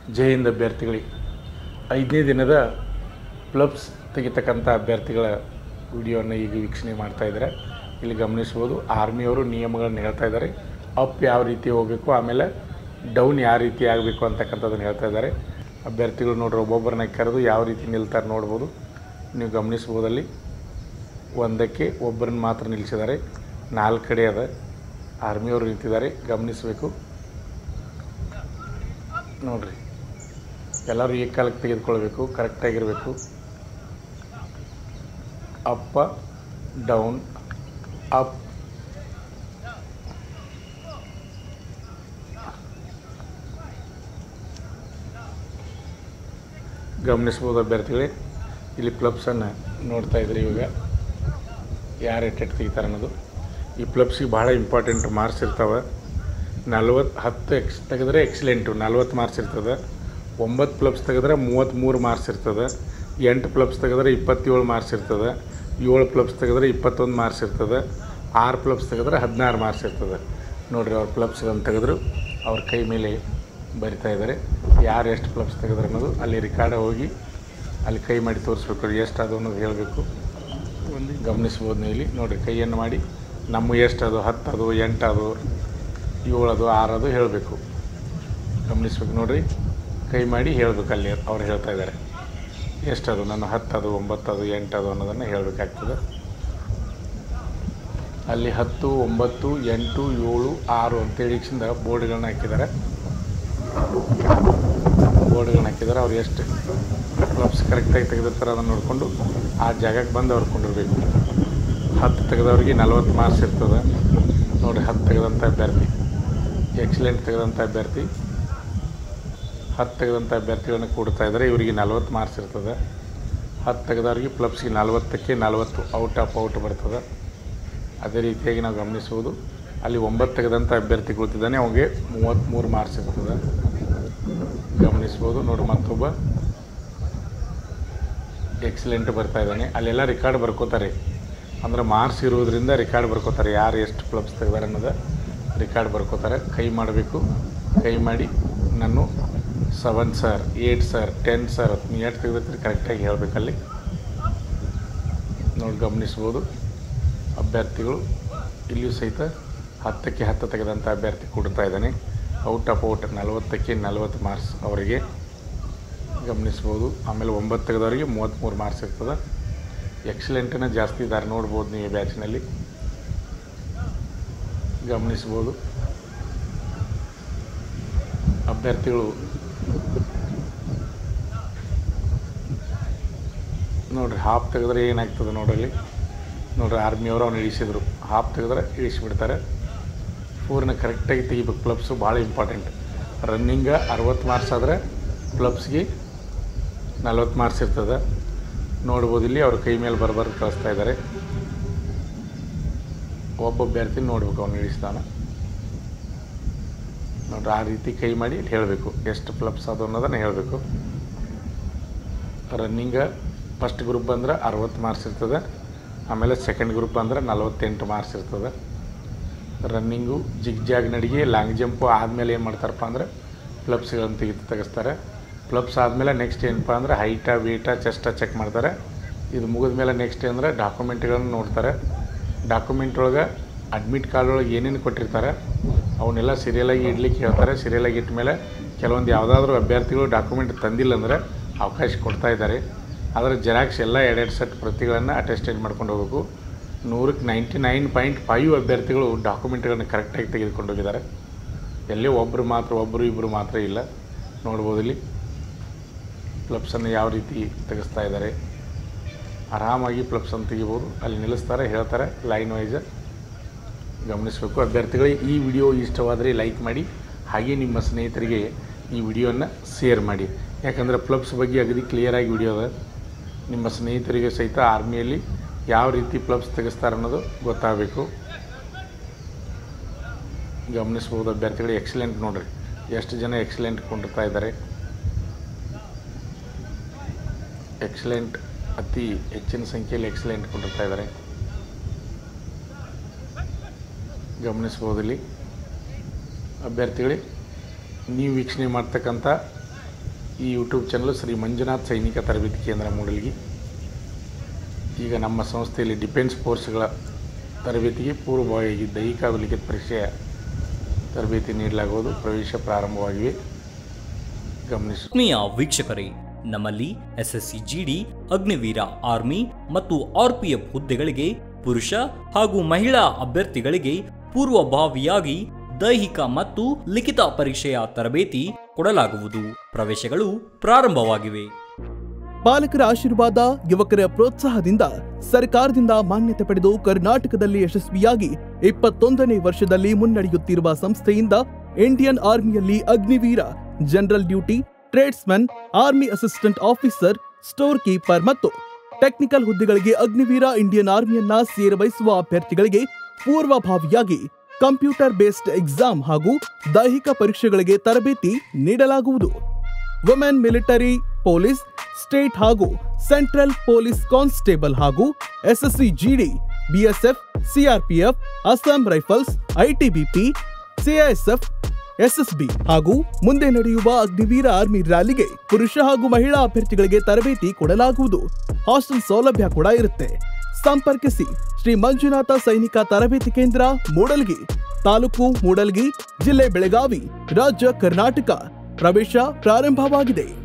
ಜೈ ಹಿಂದ್ ಅಭ್ಯರ್ಥಿಗಳಿಗೆ ಐದನೇ ದಿನದ ಪ್ಲಬ್ಸ್ ತೆಗಿತಕ್ಕಂಥ ಅಭ್ಯರ್ಥಿಗಳ ವಿಡಿಯೋನ ಈಗ ವೀಕ್ಷಣೆ ಮಾಡ್ತಾ ಇದ್ದಾರೆ ಇಲ್ಲಿ ಗಮನಿಸ್ಬೋದು ಆರ್ಮಿಯವರು ನಿಯಮಗಳನ್ನ ಹೇಳ್ತಾ ಇದ್ದಾರೆ ಅಪ್ ಯಾವ ರೀತಿ ಹೋಗಬೇಕು ಆಮೇಲೆ ಡೌನ್ ಯಾವ ರೀತಿ ಆಗಬೇಕು ಅಂತಕ್ಕಂಥದ್ದನ್ನು ಹೇಳ್ತಾ ಇದ್ದಾರೆ ಅಭ್ಯರ್ಥಿಗಳು ನೋಡ್ರಿ ಒಬ್ಬೊಬ್ಬರನ್ನ ಕರೆದು ಯಾವ ರೀತಿ ನಿಲ್ತಾರೆ ನೋಡ್ಬೋದು ನೀವು ಗಮನಿಸ್ಬೋದಲ್ಲಿ ಒಂದಕ್ಕೆ ಒಬ್ಬರನ್ನ ಮಾತ್ರ ನಿಲ್ಲಿಸಿದ್ದಾರೆ ನಾಲ್ಕು ಕಡೆ ಅದ ಆರ್ಮಿಯವರು ನಿಂತಿದ್ದಾರೆ ಗಮನಿಸಬೇಕು ನೋಡ್ರಿ ಎಲ್ಲರೂ ಏಕಾಲಕ್ಕೆ ತೆಗೆದುಕೊಳ್ಬೇಕು ಕರೆಕ್ಟಾಗಿರಬೇಕು ಅಪ್ಪ ಡೌನ್ ಅಪ್ ಗಮನಿಸ್ಬೋದು ಅಭ್ಯರ್ಥಿಗಳೇ ಇಲ್ಲಿ ಪ್ಲಬ್ಸನ್ನು ನೋಡ್ತಾ ಇದ್ರಿ ಇವಾಗ ಯಾರು ಎಟ್ಟೆಟ್ಟು ತೆಗಿತಾರೆ ಅನ್ನೋದು ಈ ಪ್ಲಬ್ಸಿಗೆ ಭಾಳ ಇಂಪಾರ್ಟೆಂಟ್ ಮಾರ್ಕ್ಸ್ ಇರ್ತಾವೆ ನಲ್ವತ್ತು ಹತ್ತು ಎಕ್ಸ್ ತೆಗೆದ್ರೆ ಎಕ್ಸಲೆಂಟು ನಲ್ವತ್ತು ಮಾರ್ಕ್ಸ್ ಇರ್ತದೆ ಒಂಬತ್ತು ಪ್ಲಬ್ಸ್ ತೆಗೆದ್ರೆ ಮೂವತ್ತ್ಮೂರು ಮಾರ್ಕ್ಸ್ ಇರ್ತದೆ ಎಂಟು ಪ್ಲಬ್ಸ್ ತೆಗೆದ್ರೆ ಇಪ್ಪತ್ತೇಳು ಮಾರ್ಕ್ಸ್ ಇರ್ತದೆ ಏಳು ಪ್ಲಬ್ಸ್ ತೆಗೆದ್ರೆ ಇಪ್ಪತ್ತೊಂದು ಮಾರ್ಕ್ಸ್ ಇರ್ತದೆ ಆರು ಪ್ಲಬ್ಸ್ ತೆಗೆದ್ರೆ ಹದಿನಾರು ಮಾರ್ಕ್ಸ್ ಇರ್ತದೆ ನೋಡಿರಿ ಅವ್ರ ಪ್ಲಬ್ಸ್ಗಳನ್ನು ತೆಗೆದ್ರು ಅವ್ರ ಕೈ ಮೇಲೆ ಬರಿತಾ ಇದ್ದಾರೆ ಯಾರು ಎಷ್ಟು ಪ್ಲಬ್ಸ್ ತೆಗೆದ್ರು ಅನ್ನೋದು ಅಲ್ಲಿ ರಿಕಾರ್ಡ್ ಹೋಗಿ ಅಲ್ಲಿ ಕೈ ಮಾಡಿ ತೋರಿಸ್ಬೇಕು ಎಷ್ಟು ಅದು ಅನ್ನೋದು ಹೇಳಬೇಕು ಒಂದು ಗಮನಿಸ್ಬೋದು ನೀವು ಇಲ್ಲಿ ನೋಡಿರಿ ಕೈಯನ್ನು ಮಾಡಿ ನಮ್ಮ ಎಷ್ಟು ಅದು ಹತ್ತು ಅದು ಎಂಟು ಅದು ಏಳು ಅದು ಆರು ಅದು ಹೇಳಬೇಕು ಗಮನಿಸ್ಬೇಕು ನೋಡಿರಿ ಕೈ ಮಾಡಿ ಹೇಳಬೇಕು ಅಲ್ಲಿ ಅವ್ರು ಹೇಳ್ತಾ ಇದ್ದಾರೆ ಎಷ್ಟದು ನನ್ನ ಹತ್ತದು ಒಂಬತ್ತದು ಎಂಟದು ಅನ್ನೋದನ್ನು ಹೇಳಬೇಕಾಗ್ತದೆ ಅಲ್ಲಿ ಹತ್ತು ಒಂಬತ್ತು ಎಂಟು ಏಳು ಆರು ಅಂತೇಳಿ ಈಗಿಂದ ಬೋರ್ಡ್ಗಳನ್ನ ಹಾಕಿದ್ದಾರೆ ಬೋರ್ಡ್ಗಳನ್ನ ಹಾಕಿದ್ದಾರೆ ಅವ್ರು ಎಷ್ಟು ಕ್ಲಬ್ಸ್ ಕರೆಕ್ಟಾಗಿ ತೆಗೆದಿರ್ತಾರೆ ಅದನ್ನು ನೋಡಿಕೊಂಡು ಆ ಜಾಗಕ್ಕೆ ಬಂದು ಅವ್ರು ಕೊಂಡಿರ್ಬೇಕು ಹತ್ತು ತೆಗೆದವ್ರಿಗೆ ನಲ್ವತ್ತು ಮಾರ್ಕ್ಸ್ ಇರ್ತದೆ ನೋಡಿ ಹತ್ತು ತೆಗೆದಂಥ ಅಭ್ಯರ್ಥಿ ಎಕ್ಸಲೆಂಟ್ ತೆಗೆದಂಥ ಅಭ್ಯರ್ಥಿ ಹತ್ತು ತೆಗೆದಂಥ ಅಭ್ಯರ್ಥಿಗಳನ್ನ ಕೊಡ್ತಾ ಇದ್ದಾರೆ ಇವರಿಗೆ ನಲ್ವತ್ತು ಮಾರ್ಕ್ಸ್ ಇರ್ತದೆ ಹತ್ತು ತೆಗೆದವ್ರಿಗೆ ಪ್ಲಬ್ಸ್ಗೆ ನಲ್ವತ್ತಕ್ಕೆ ನಲ್ವತ್ತು ಔಟ್ ಆಫ್ ಔಟ್ ಬರ್ತದೆ ಅದೇ ರೀತಿಯಾಗಿ ನಾವು ಗಮನಿಸುವುದು ಅಲ್ಲಿ ಒಂಬತ್ತು ತೆಗೆದಂಥ ಅಭ್ಯರ್ಥಿ ಕುಳಿತಿದ್ದಾನೆ ಅವನಿಗೆ ಮೂವತ್ತ್ಮೂರು ಮಾರ್ಕ್ಸ್ ಇರ್ತದೆ ಗಮನಿಸ್ಬೋದು ನೋಡಿ ಮತ್ತೊಬ್ಬ ಎಕ್ಸಲೆಂಟ್ ಬರ್ತಾ ಇದ್ದಾನೆ ಅಲ್ಲೆಲ್ಲ ರೆಕಾರ್ಡ್ ಬರ್ಕೋತಾರೆ ಅಂದ್ರೆ ಮಾರ್ಕ್ಸ್ ಇರೋದ್ರಿಂದ ರೆಕಾರ್ಡ್ ಬರ್ಕೋತಾರೆ ಯಾರು ಎಷ್ಟು ಪ್ಲಬ್ಸ್ ತೆಗೆದಾರೆ ಅನ್ನೋದು ರೆಕಾರ್ಡ್ ಬರ್ಕೋತಾರೆ ಕೈ ಮಾಡಬೇಕು ಕೈ ಮಾಡಿ ನಾನು seven sir eight sir ten sir ನೀವು ಎಷ್ಟು ತೆಗೆದಿರ್ತೀರಿ ಕರೆಕ್ಟಾಗಿ ಹೇಳಬೇಕಲ್ಲಿ ನೋಡಿ ಗಮನಿಸ್ಬೋದು ಅಭ್ಯರ್ಥಿಗಳು ಇಲ್ಲಿಯೂ ಸಹಿತ ಹತ್ತಕ್ಕೆ ಹತ್ತು ತೆಗೆದಂಥ ಅಭ್ಯರ್ಥಿ ಕೊಡ್ತಾ ಇದ್ದಾನೆ ಔಟ್ ಆಫ್ ಔಟ್ ನಲವತ್ತಕ್ಕೆ ನಲ್ವತ್ತು ಮಾರ್ಕ್ಸ್ ಅವರಿಗೆ ಗಮನಿಸ್ಬೋದು ಆಮೇಲೆ ಒಂಬತ್ತು ತೆಗೆದವರಿಗೆ ಮೂವತ್ತ್ಮೂರು ಮಾರ್ಕ್ಸ್ ಇರ್ತದೆ ಎಕ್ಸಲೆಂಟನ್ನು ಜಾಸ್ತಿ ಇದ್ದಾರೆ ನೋಡ್ಬೋದು ನೀವು ಈ ಬ್ಯಾಚ್ನಲ್ಲಿ ಗಮನಿಸ್ಬೋದು ಅಭ್ಯರ್ಥಿಗಳು ನೋಡ್ರಿ ಹಾಫ್ ತೆಗೆದ್ರೆ ಏನಾಗ್ತದೆ ನೋಡ್ರಿ ನೋಡ್ರಿ ಆರ್ಮಿಯವರು ಅವ್ನು ಇಳಿಸಿದ್ರು ಹಾಫ್ ತೆಗೆದ್ರೆ ಇಳಿಸಿಬಿಡ್ತಾರೆ ಪೂರ್ಣ ಕರೆಕ್ಟಾಗಿ ತೆಗಿಬೇಕು ಪ್ಲಬ್ಸು ಭಾಳ ಇಂಪಾರ್ಟೆಂಟ್ ರನ್ನಿಂಗ ಅರವತ್ತು ಮಾರ್ಕ್ಸ್ ಆದರೆ ಪ್ಲಬ್ಸ್ಗೆ ನಲ್ವತ್ತು ಮಾರ್ಕ್ಸ್ ಇರ್ತದೆ ನೋಡ್ಬೋದು ಇಲ್ಲಿ ಅವ್ರ ಕೈ ಮೇಲೆ ಬರಬಾರ್ದು ಕಳಿಸ್ತಾ ಇದ್ದಾರೆ ಒಬ್ಬ ಅಭ್ಯರ್ಥಿ ನೋಡ್ಬೇಕು ಅವ್ನು ಇಳಿಸ್ತಾನ ನೋಡ್ರಿ ಆ ರೀತಿ ಕೈ ಮಾಡಿ ಹೇಳಬೇಕು ಎಷ್ಟು ಪ್ಲಬ್ಸ್ ಅದು ಅನ್ನೋದನ್ನು ಹೇಳಬೇಕು ರನ್ನಿಂಗ ಫಸ್ಟ್ ಗ್ರೂಪ್ ಬಂದ್ರೆ ಅರವತ್ತು ಮಾರ್ಕ್ಸ್ ಇರ್ತದೆ ಆಮೇಲೆ ಸೆಕೆಂಡ್ ಗ್ರೂಪ್ ಅಂದ್ರೆ ನಲವತ್ತೆಂಟು ಮಾರ್ಕ್ಸ್ ಇರ್ತದೆ ರನ್ನಿಂಗು ಜಿಗ್ ಜಾಗ್ ನಡಿಗೆ ಲಾಂಗ್ ಜಂಪು ಆದಮೇಲೆ ಏನು ಮಾಡ್ತಾರಪ್ಪ ಅಂದ್ರೆ ಪ್ಲಬ್ಸ್ಗಳನ್ನು ತೆಗೆದು ತೆಗೆಸ್ತಾರೆ ಪ್ಲಬ್ಸ್ ಆದಮೇಲೆ ನೆಕ್ಸ್ಟ್ ಏನಪ್ಪ ಅಂದ್ರೆ ಹೈಟಾ ವೇಟಾ ಚೆಸ್ಟ ಚೆಕ್ ಮಾಡ್ತಾರೆ ಇದು ಮುಗಿದ ಮೇಲೆ ನೆಕ್ಸ್ಟ್ ಅಂದರೆ ಡಾಕ್ಯುಮೆಂಟ್ಗಳನ್ನು ನೋಡ್ತಾರೆ ಡಾಕ್ಯುಮೆಂಟ್ ಒಳಗೆ ಅಡ್ಮಿಟ್ ಕಾರ್ಡ್ ಒಳಗೆ ಏನೇನು ಕೊಟ್ಟಿರ್ತಾರೆ ಅವನ್ನೆಲ್ಲ ಸೀರಿಯಲಾಗಿ ಇಡ್ಲಿಕ್ಕೆ ಹೇಳ್ತಾರೆ ಸೀರಿಯಲಾಗಿ ಇಟ್ಟ ಮೇಲೆ ಕೆಲವೊಂದು ಯಾವುದಾದ್ರೂ ಅಭ್ಯರ್ಥಿಗಳು ಡಾಕ್ಯುಮೆಂಟ್ ತಂದಿಲ್ಲ ಅಂದರೆ ಅವಕಾಶ ಕೊಡ್ತಾ ಇದ್ದಾರೆ ಆದರೆ ಜೆರಾಕ್ಸ್ ಎಲ್ಲ ಎರಡೆರಡು ಸೆಟ್ ಪ್ರತಿಗಳನ್ನು ಅಟೆಸ್ಟೇಜ್ ಮಾಡ್ಕೊಂಡು ಹೋಗಬೇಕು ನೂರಕ್ಕೆ ನೈಂಟಿ ನೈನ್ ಪಾಯಿಂಟ್ ಫೈವ್ ಅಭ್ಯರ್ಥಿಗಳು ಡಾಕ್ಯುಮೆಂಟ್ಗಳನ್ನು ಕರೆಕ್ಟಾಗಿ ತೆಗೆದುಕೊಂಡು ಹೋಗಿದ್ದಾರೆ ಎಲ್ಲೇ ಒಬ್ಬರು ಮಾತ್ರ ಒಬ್ಬರು ಇಬ್ಬರು ಮಾತ್ರ ಇಲ್ಲ ನೋಡ್ಬೋದು ಇಲ್ಲಿ ಪ್ಲಬ್ಸನ್ನು ಯಾವ ರೀತಿ ತೆಗೆಸ್ತಾ ಇದ್ದಾರೆ ಆರಾಮಾಗಿ ಪ್ಲಬ್ಸನ್ನು ತೆಗಿಬೋದು ಅಲ್ಲಿ ನಿಲ್ಲಿಸ್ತಾರೆ ಹೇಳ್ತಾರೆ ಲೈನ್ ವೈಸ್ ಗಮನಿಸಬೇಕು ಅಭ್ಯರ್ಥಿಗಳಿಗೆ ಈ ವಿಡಿಯೋ ಇಷ್ಟವಾದರೆ ಲೈಕ್ ಮಾಡಿ ಹಾಗೆ ನಿಮ್ಮ ಸ್ನೇಹಿತರಿಗೆ ಈ ವಿಡಿಯೋನ ಶೇರ್ ಮಾಡಿ ಯಾಕಂದರೆ ಪ್ಲಬ್ಸ್ ಬಗ್ಗೆ ಅಗದಿ ಕ್ಲಿಯರಾಗಿ ವಿಡಿಯೋ ಅದ ನಿಮ್ಮ ಸ್ನೇಹಿತರಿಗೆ ಸಹಿತ ಆರ್ಮಿಯಲ್ಲಿ ಯಾವ ರೀತಿ ಪ್ಲಬ್ಸ್ ತೆಗೆಸ್ತಾರೆ ಅನ್ನೋದು ಗೊತ್ತಾಗಬೇಕು ಗಮನಿಸ್ಬೋದು ಅಭ್ಯರ್ಥಿಗಳು ಎಕ್ಸಲೆಂಟ್ ನೋಡ್ರಿ ಎಷ್ಟು ಜನ ಎಕ್ಸಲೆಂಟ್ ಕೊಂಡಿರ್ತಾ ಇದ್ದಾರೆ ಎಕ್ಸಲೆಂಟ್ ಅತಿ ಹೆಚ್ಚಿನ ಸಂಖ್ಯೆಯಲ್ಲಿ ಎಕ್ಸಲೆಂಟ್ ಕೊಂಡಿರ್ತಾ ಇದ್ದಾರೆ ಗಮನಿಸ್ಬೋದು ಇಲ್ಲಿ ಅಭ್ಯರ್ಥಿಗಳಿಗೆ ನೀವು ವೀಕ್ಷಣೆ ಮಾಡ್ತಕ್ಕಂಥ ಈ ಯೂಟ್ಯೂಬ್ ಚಾನಲ್ ಶ್ರೀ ಮಂಜುನಾಥ್ ಸೈನಿಕ ತರಬೇತಿ ಕೇಂದ್ರ ಮೂಡಲ್ಗಿ ಈಗ ನಮ್ಮ ಸಂಸ್ಥೆಯಲ್ಲಿ ಡಿಫೆನ್ಸ್ ಫೋರ್ಸ್ಗಳ ತರಬೇತಿಗೆ ಪೂರ್ವಭಾವಿಯಾಗಿ ದೈಹಿಕ ಹಾಗೂ ಲಿಖಿತ ಪರೀಕ್ಷೆಯ ತರಬೇತಿ ನೀಡಲಾಗುವುದು ಪ್ರವೇಶ ಪ್ರಾರಂಭವಾಗಿವೆ ಗಮನಿಸಿ ಆತ್ಮೀಯ ವೀಕ್ಷಕರೇ ನಮ್ಮಲ್ಲಿ ಎಸ್ಎಸ್ಸಿ ಜಿಡಿ ಅಗ್ನಿವೀರ ಆರ್ಮಿ ಮತ್ತು ಆರ್ಪಿಎಫ್ ಹುದ್ದೆಗಳಿಗೆ ಪುರುಷ ಹಾಗೂ ಮಹಿಳಾ ಅಭ್ಯರ್ಥಿಗಳಿಗೆ ಪೂರ್ವಭಾವಿಯಾಗಿ ದೈಹಿಕ ಮತ್ತು ಲಿಖಿತ ಪರೀಕ್ಷೆಯ ತರಬೇತಿ ಕೊಡಲಾಗುವುದು ಪ್ರವೇಶಗಳು ಪ್ರಾರಂಭವಾಗಿವೆ ಪಾಲಕರ ಆಶೀರ್ವಾದ ಯುವಕರ ಪ್ರೋತ್ಸಾಹದಿಂದ ಸರ್ಕಾರದಿಂದ ಮಾನ್ಯತೆ ಪಡೆದು ಕರ್ನಾಟಕದಲ್ಲಿ ಯಶಸ್ವಿಯಾಗಿ ಇಪ್ಪತ್ತೊಂದನೇ ವರ್ಷದಲ್ಲಿ ಮುನ್ನಡೆಯುತ್ತಿರುವ ಸಂಸ್ಥೆಯಿಂದ ಇಂಡಿಯನ್ ಆರ್ಮಿಯಲ್ಲಿ Agniveer general duty tradesman army assistant officer store keeper ಮತ್ತು ಟೆಕ್ನಿಕಲ್ ಹುದ್ದೆಗಳಿಗೆ ಅಗ್ನಿವೀರ ಇಂಡಿಯನ್ ಆರ್ಮಿಯನ್ನ ಸೇರಬಯಸುವ ಅಭ್ಯರ್ಥಿಗಳಿಗೆ ಪೂರ್ವಭಾವಿಯಾಗಿ ಕಂಪ್ಯೂಟರ್ ಬೇಸ್ಡ್ ಎಕ್ಸಾಮ್ ಹಾಗೂ ದೈಹಿಕ ಪರೀಕ್ಷೆಗಳಿಗೆ ತರಬೇತಿ ನೀಡಲಾಗುವುದು ವುಮೆನ್ ಮಿಲಿಟರಿ ಪೊಲೀಸ್ ಸ್ಟೇಟ್ ಹಾಗೂ ಸೆಂಟ್ರಲ್ ಪೊಲೀಸ್ ಕಾನ್ಸ್ಟೇಬಲ್ ಹಾಗೂ SSC GD BSF CRPF Assam Rifles ITBP CISF SSB ಹಾಗೂ ಮುಂದೆ ನಡೆಯುವ ಅಗ್ನಿವೀರ ಆರ್ಮಿ ರ್ಯಾಲಿಗೆ ಪುರುಷ ಹಾಗೂ ಮಹಿಳಾ ಅಭ್ಯರ್ಥಿಗಳಿಗೆ ತರಬೇತಿ ಕೊಡಲಾಗುವುದು ಹಾಸ್ಟೆಲ್ ಸೌಲಭ್ಯ ಕೂಡ ಇರುತ್ತೆ ಸಂಪರ್ಕಿಸಿ ಶ್ರೀ ಮಂಜುನಾಥ ಸೈನಿಕ ತರಬೇತಿ ಕೇಂದ್ರ ಮೂಡಲ್ಗಿ ತಾಲೂಕು ಮೂಡಲ್ಗಿ ಜಿಲ್ಲೆ ಬೆಳಗಾವಿ ರಾಜ್ಯ ಕರ್ನಾಟಕ ಪ್ರವೇಶ ಪ್ರಾರಂಭವಾಗಿದೆ